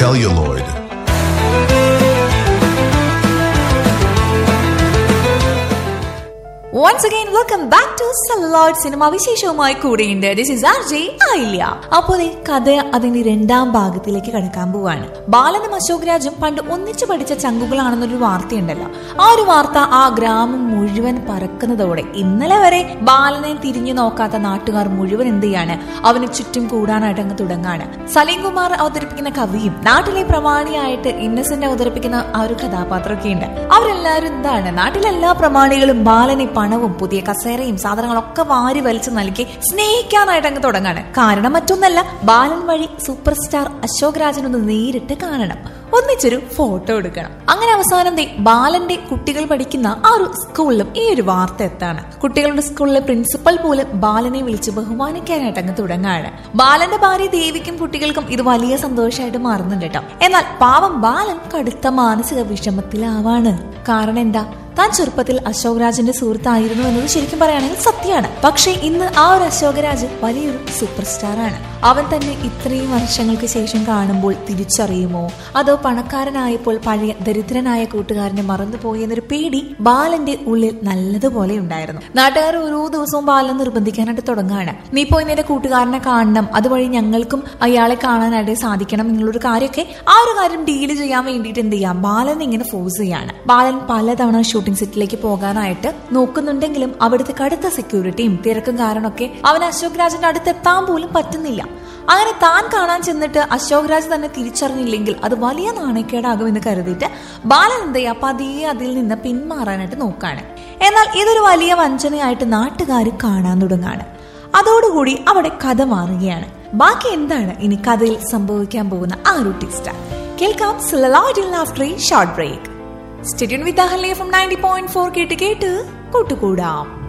celluloid. Once again welcome back to celluloid cinema വിശേഷവുമായി കൂടെയുണ്ട് this is R J ആയില്ല അപ്പോൾ ഈ കഥ അതിന്റെ രണ്ടാം ഭാഗത്തിലേക്ക് കടക്കാൻ പോവാണ് ബാലനും അശോക് രാജും പണ്ട് ഒന്നിച്ചു പഠിച്ച ചങ്കുകളാണെന്നൊരു വാർത്തയുണ്ടല്ലോ ആ ഒരു വാർത്ത ആ ഗ്രാമം മുഴുവൻ പറക്കുന്നതോടെ ഇന്നലെ വരെ ബാലനെ തിരിഞ്ഞു നോക്കാത്ത നാട്ടുകാർ മുഴുവൻ എന്ത് ചെയ്യാണ് അവന് ചുറ്റും കൂടാനായിട്ട് അങ്ങ് തുടങ്ങാണ് സലീം കുമാർ അവതരിപ്പിക്കുന്ന കവിയും നാട്ടിലെ പ്രമാണിയായിട്ട് ഇന്നസെന്റ് അവതരിപ്പിക്കുന്ന ആ ഒരു കഥാപാത്രമൊക്കെ ഉണ്ട് അവരെല്ലാവരും എന്താണ് നാട്ടിലെ എല്ലാ പ്രമാണികളും ബാലനെ പണവും പുതിയ കസേരയും സാധനങ്ങളൊക്കെ വാരി വലിച്ചു നൽകി സ്നേഹിക്കാനായിട്ട് അങ്ങ് തുടങ്ങാണ് കാരണം മറ്റൊന്നല്ല ബാലൻ വഴി സൂപ്പർ സ്റ്റാർ അശോക് രാജൻ ഒന്ന് നേരിട്ട് കാണണം ഒന്നിച്ചൊരു ഫോട്ടോ എടുക്കണം അങ്ങനെ അവസാനം ദേ ബാലന്റെ കുട്ടികൾ പഠിക്കുന്ന ആ ഒരു സ്കൂളിലും ഈ ഒരു വാർത്ത എത്താണ് കുട്ടികളുടെ സ്കൂളിലെ പ്രിൻസിപ്പൽ പോലും ബാലനെ വിളിച്ച് ബഹുമാനിക്കാനായിട്ട് അങ്ങ് തുടങ്ങാണ് ബാലന്റെ ഭാര്യ ദേവിക്കും കുട്ടികൾക്കും ഇത് വലിയ സന്തോഷമായിട്ട് മാറുന്നുണ്ട് കേട്ടോ എന്നാൽ പാവം ബാലൻ കടുത്ത മാനസിക വിഷമത്തിലാവാണ് കാരണം എന്താ താൻ ചെറുപ്പത്തിൽ അശോക് രാജിന്റെ സുഹൃത്തായിരുന്നു എന്നത് ശരിക്കും പറയുകയാണെങ്കിൽ സത്യമാണ് പക്ഷേ ഇന്ന് ആ ഒരു അശോക് രാജ് വലിയൊരു സൂപ്പർ സ്റ്റാർ ആണ് അവൻ തന്നെ ഇത്രയും വർഷങ്ങൾക്ക് ശേഷം കാണുമ്പോൾ തിരിച്ചറിയുമോ അതോ പണക്കാരനായപ്പോൾ പഴയ ദരിദ്രനായ കൂട്ടുകാരനെ മറന്നുപോയി എന്നൊരു പേടി ബാലന്റെ ഉള്ളിൽ നല്ലതുപോലെ ഉണ്ടായിരുന്നു നാട്ടുകാർ ഓരോ ദിവസവും ബാലൻ നിർബന്ധിക്കാനായിട്ട് തുടങ്ങുകയാണ് നീ പോയി നിന്റെ കൂട്ടുകാരനെ കാണണം അതുവഴി ഞങ്ങൾക്കും അയാളെ കാണാനായിട്ട് സാധിക്കണം എന്നുള്ളൊരു കാര്യമൊക്കെ ആ ഒരു കാര്യം ഡീല് ചെയ്യാൻ വേണ്ടിയിട്ട് എന്ത് ചെയ്യാം ബാലൻ ഇങ്ങനെ ഫോഴ്സ് ചെയ്യാണ് ബാലൻ പലതവണ ഷൂട്ടിംഗ് സെറ്റിലേക്ക് പോകാനായിട്ട് നോക്കുന്നുണ്ടെങ്കിലും അവിടുത്തെ കടുത്ത സെക്യൂരിറ്റിയും തിരക്കും കാരണമൊക്കെ അവൻ അശോക് രാജിന്റെ അടുത്തെത്താൻ പോലും പറ്റുന്നില്ല അങ്ങനെ താൻ കാണാൻ ചെന്നിട്ട് അശോക് രാജ് തന്നെ തിരിച്ചറിഞ്ഞില്ലെങ്കിൽ അത് വലിയ നാണയക്കേടാകുമെന്ന് കരുതിയിട്ട് ബാലൻ എന്ത് ചെയ്യാ പതിയെ അതിൽ നിന്ന് പിന്മാറാനായിട്ട് നോക്കാണ് എന്നാൽ ഇതൊരു വലിയ വഞ്ചനയായിട്ട് നാട്ടുകാർ കാണാൻ തുടങ്ങാണ് അതോടുകൂടി അവിടെ കഥ മാറുകയാണ് ബാക്കി എന്താണ് ഇനി കഥയിൽ സംഭവിക്കാൻ പോകുന്ന ആ ഒരു ടിസ്റ്റ് കേൾക്കാം after short break stay tuned with Ahalya from ninety point four കേട്ട് കേട്ട് കൂട്ടുകൂടാം